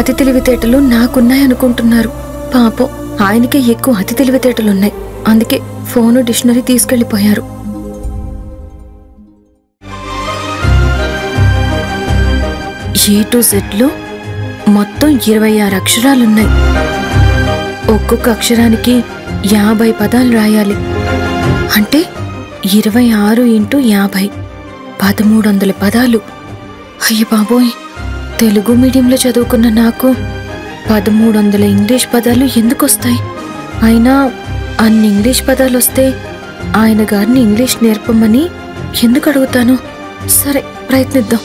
అతి తెలివితేటలు నాకున్నాయనుకుంటున్నారు పాపం ఆయనకే ఎక్కువ అతి తెలివితేటలున్నాయి అందుకే ఫోను డిక్షనరీ తీసుకెళ్లిపోయారు ఏ టు సెట్లో మొత్తం ఇరవై ఆరు అక్షరాలున్నాయి ఒక్కొక్క అక్షరానికి యాభై పదాలు రాయాలి అంటే ఇరవై ఆరు ఇంటూ యాభై పదమూడు వందల పదాలు అయ్య బాబోయ్ తెలుగు మీడియంలో చదువుకున్న నాకు పదమూడు వందల ఇంగ్లీష్ పదాలు ఎందుకు వస్తాయి అయినా అన్ని ఇంగ్లీష్ పదాలు వస్తే ఆయన గారిని ఇంగ్లీష్ నేర్పమని ఎందుకు అడుగుతాను సరే ప్రయత్నిద్దాం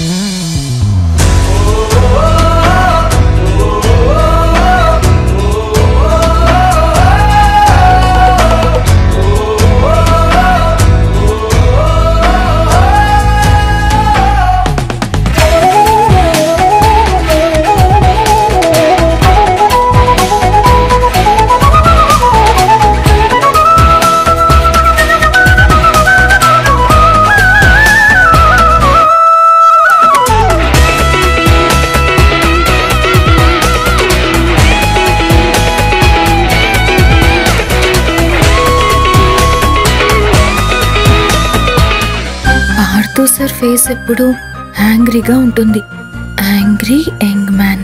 పాడుతూ సార్ ఫేస్ ఎప్పుడు యాంగ్రీగా ఉంటుంది యాంగ్రీ యంగ్ మ్యాన్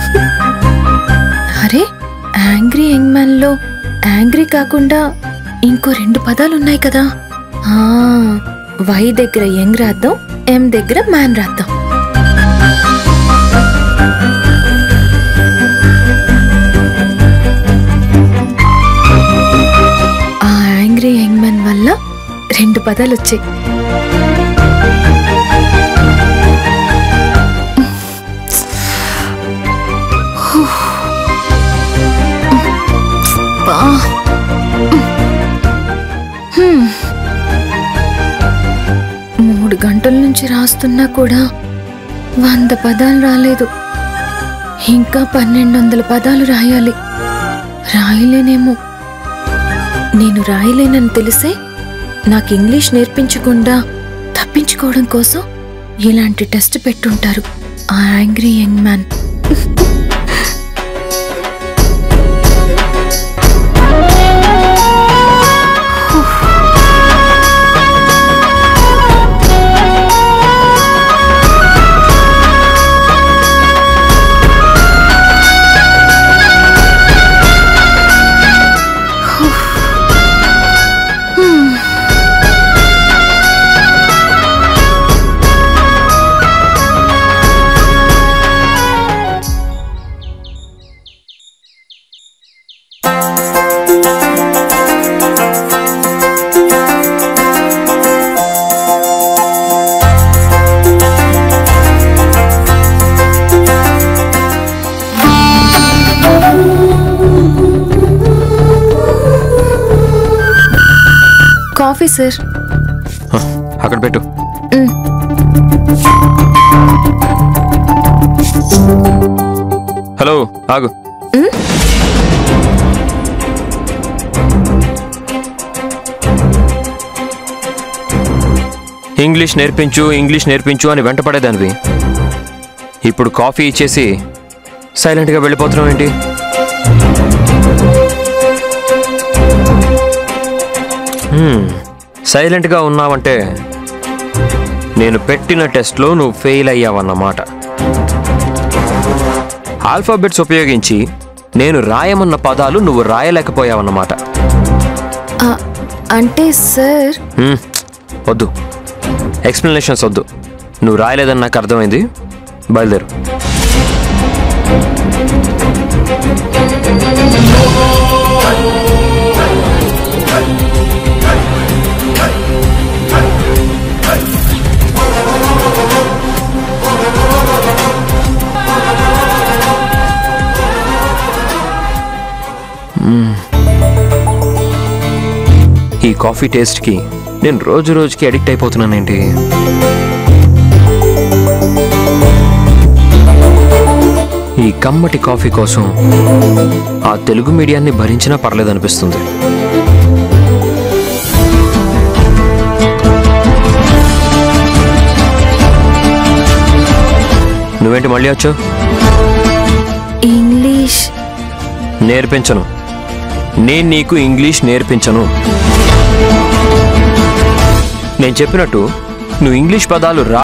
అరే యాంగ్రీ యంగ్ మ్యాన్ లో యాంగ్రీ కాకుండా ఇంకో రెండు పదాలు ఉన్నాయి కదా ఆ వై దగ్గర యంగ్ రాద్దాం ఎం దగ్గర మ్యాన్ రాద్దాం ఆ యాంగ్రీ యంగ్ మ్యాన్ వల్ల రెండు పదాలు వచ్చాయి బా. హ్మ్. మూడు గంటల నుంచి రాస్తున్నా కూడా వంద పదాలు రాలేదు ఇంకా పన్నెండు వందల పదాలు రాయాలి రాయలేనేమో నేను రాయలేనని తెలిసే నాకు ఇంగ్లీష్ నేర్పించకుండా తప్పించుకోవడం కోసం ఇలాంటి టెస్ట్ పెట్టుంటారు ఆ angry young man coffee sir హ, అక్కడ పెట్టు మ్. హలో ఆగు ఇంగ్లీష్ నేర్పించు ఇంగ్లీష్ నేర్పించు అని వెంటపడేదానివి ఇప్పుడు కాఫీ ఇచ్చేసి సైలెంట్గా వెళ్ళిపోతున్నావు ఏంటి హ్మ్, సైలెంట్గా ఉన్నావంటే నేను పెట్టిన టెస్ట్లో నువ్వు ఫెయిల్ అయ్యావన్నమాట ఆల్ఫాబెట్స్ ఉపయోగించి నేను రాయమన్న పదాలు నువ్వు రాయలేకపోయావన్నమాట ఆ, అంటే సార్ హ్మ్, వద్దు ఎక్స్ప్లెనేషన్స్ వద్దు నువ్వు రాయలేదని నాకు అర్థమైంది బయలుదేరు ఈ కాఫీ టేస్ట్కి నేను రోజు రోజుకి అడిక్ట్ అయిపోతున్నానేంటి ఈ కమ్మటి కాఫీ కోసం ఆ తెలుగు మీడియాన్ని భరించినా పర్లేదనిపిస్తుంది నువ్వేంటి మళ్ళీ వచ్చావు నేర్పించను నేను నీకు ఇంగ్లీష్ నేర్పించను నేను చెప్పినట్టు నువ్వు ఇంగ్లీష్ పదాలు రా